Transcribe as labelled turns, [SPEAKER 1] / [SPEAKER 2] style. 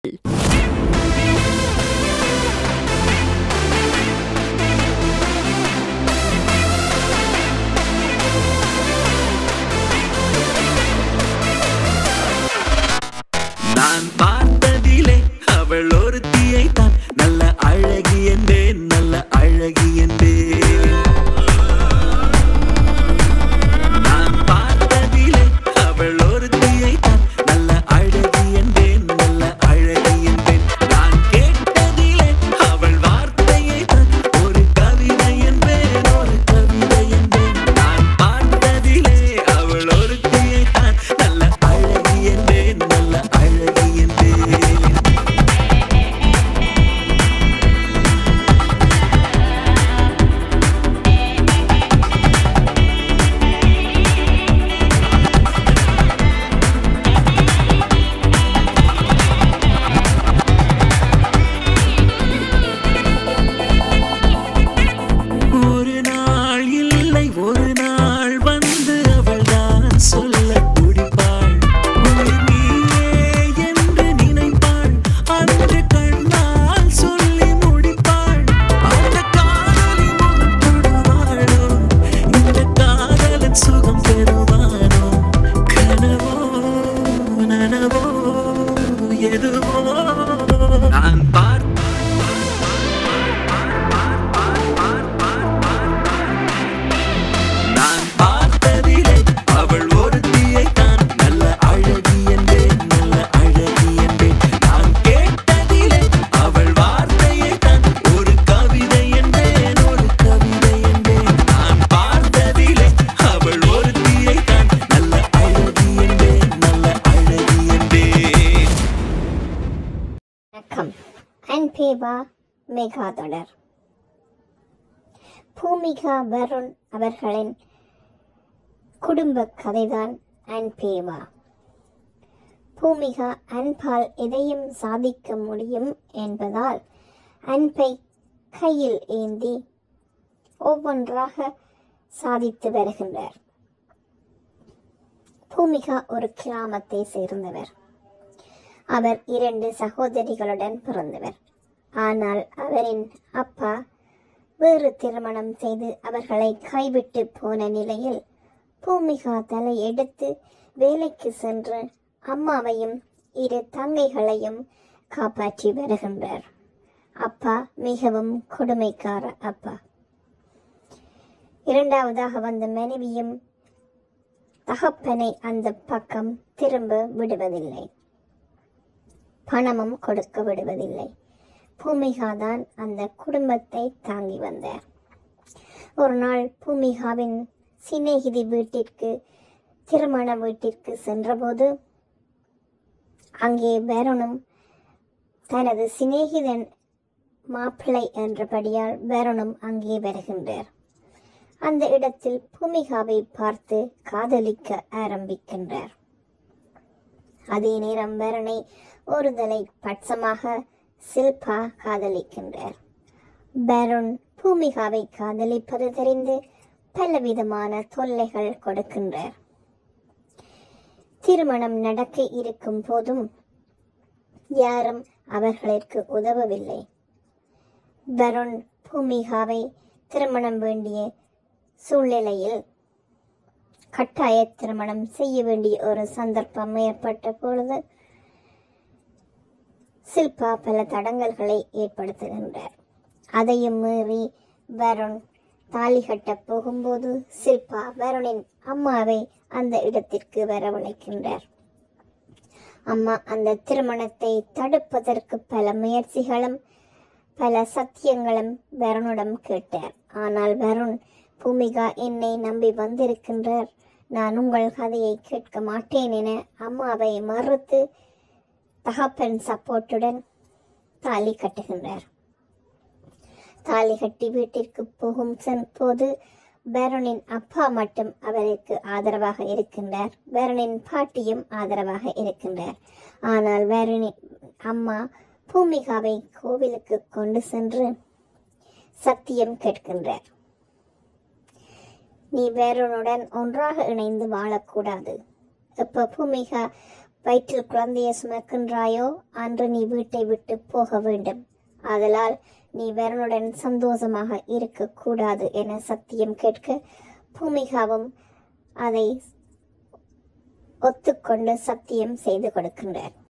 [SPEAKER 1] நான் பார்த்ததிலே அவள் ஒருத்தியை தான் நல்ல அழகி என்றேன் நல்ல அழகி என்றேன் நான் பார்த்ததிலே அவள் ஒருத்தியை தான் நல்ல அழகி என்றேன் நல்ல அழகி என்றேன் நான் கேட்டதிலே அவள் வார்த்தையை தான் ஒரு கவிதை என்பேன் ஒரு கவிதை என்பேன் நான் பார்த்ததிலே அவள் ஒருத்தியை தான் நல்ல அழகி என்றேன் நல்ல அழகி என்றேன் ஒரு நாள் இல்லை ஒரு நாள் வந்து அவள்தான் சொல்ல முடிப்பாள் உயிர் நீயே என்று நினைப்பாள் அன்று கண்ணால் சொல்லி முடிப்பாள் அந்த காதலி முகம் தொடுவாளோ இந்த காதலன் சுகம் பெறுவானோ கனவோ நனவோ எதுவோ நான் பார்த்த நான் பார்த்ததிலே அவள் ஒருத்தியை தான் நல்ல அழகி என்பேன் நல்ல அழகி என்பேன் நான் கேட்டதிலே அவள் வார்த்தையை தான் ஒரு கவிதை என்பேன் ஒரு கவிதை என்பேன் நான் பார்த்ததிலே அவள் ஒருத்தியை தான் நல்ல அழகி என்பேன் நல்ல அழகி என்பேன்
[SPEAKER 2] வணக்கம் அன்பேவா மெகா தொடர் பூமிகா வருண் அவர்களின் குடும்ப கதைதான் அன்பேவா பூமிகா அன்பால் எதையும் சாதிக்க முடியும் என்பதால் அன்பை கையில் ஏந்தி ஒவ்வொன்றாக சாதித்து வருகின்றார் பூமிகா ஒரு கிராமத்தை சேர்ந்தவர் அவர் இரண்டு சகோதரிகளுடன் பிறந்தவர் ஆனால் அவரின் அப்பா வேறு திருமணம் செய்து அவர்களை கைவிட்டு போன நிலையில் பூமிகா தலை எடுத்து வேலைக்கு சென்று அம்மாவையும் இரு தங்கைகளையும் காப்பாற்றி வருகின்றார் அப்பா மிகவும் கொடுமைக்கார அப்பா இரண்டாவதாக வந்த மனைவியும் தகப்பனை அந்த பக்கம் திரும்ப விடுவதில்லை பணமும் கொடுக்க விடுவதில்லை பூமிகா தான் அந்த குடும்பத்தை தாங்கி வந்தார் ஒரு நாள் பூமிகாவின் சிநேகிதி வீட்டிற்கு திருமண வீட்டிற்கு சென்றபோது அங்கே வருணும் தனது சிநேகிதன் மாப்பிள்ளை என்றபடியால் வருணும் அங்கே வருகின்றார் அந்த இடத்தில் பூமிகாவை பார்த்து காதலிக்க ஆரம்பிக்கின்றார் அதே நேரம் வருணை ஒருதலை பட்சமாக சில்பா காதலிக்கின்றார் பருண் பூமிகாவை காதலிப்பது தெரிந்து பலவிதமான தொல்லைகள் கொடுக்கின்றார் திருமணம் நடக்க இருக்கும் போதும் யாரும் அவர்களிற்கு உதவவில்லை வருண் பூமிகாவை திருமணம் வேண்டிய சூழ்நிலையில் கட்டாய திருமணம் செய்ய வேண்டிய ஒரு சந்தர்ப்பம் ஏற்பட்ட பொழுது சில்பா பல தடங்கல்களை ஏற்படுத்துகின்றார் அதையும் மீறி வருண் தாலி கட்டப் போகும்போது சில்பா வருணின் அம்மாவை அந்த இடத்திற்கு வரவழைக்கின்றார் அம்மா அந்த திருமணத்தை தடுப்பதற்கு பல முயற்சிகளும் பல சத்தியங்களும் வருணிடம் கேட்டார் ஆனால் வருண் பூமிகா என்னை நம்பி வந்திருக்கின்றார் நான் உங்கள் கதையை கேட்க மாட்டேன் என அம்மாவை மறுத்து தகப்பன் சப்போர்ட்டுடன் தாலி கட்டுகின்றார் தாலி கட்டி வீட்டிற்கு போகும் சென்- போது பேரனின் அப்பா மட்டும் அவருக்கு ஆதரவாக இருக்கின்றார் பேரனின் பாட்டியும் ஆதரவாக இருக்கின்றார் ஆனால் பேரனின் அம்மா பூமிகாவை கோவிலுக்கு கொண்டு சென்று சத்தியம் கேட்கின்றார் நீ வேறொனுடன் ஒன்றாக இணைந்து வாழக்கூடாது இப்ப பூமிகா வயிற்றில் குழந்தையை சுமக்கின்றாயோ அன்று நீ வீட்டை விட்டு போக வேண்டும் ஆதலால் நீ வருணுடன் சந்தோஷமாக இருக்கக்கூடாது என சத்தியம் கேட்க பூமிகாவும் அதை ஒத்துக்கொண்டு சத்தியம் செய்து கொடுக்கின்றார்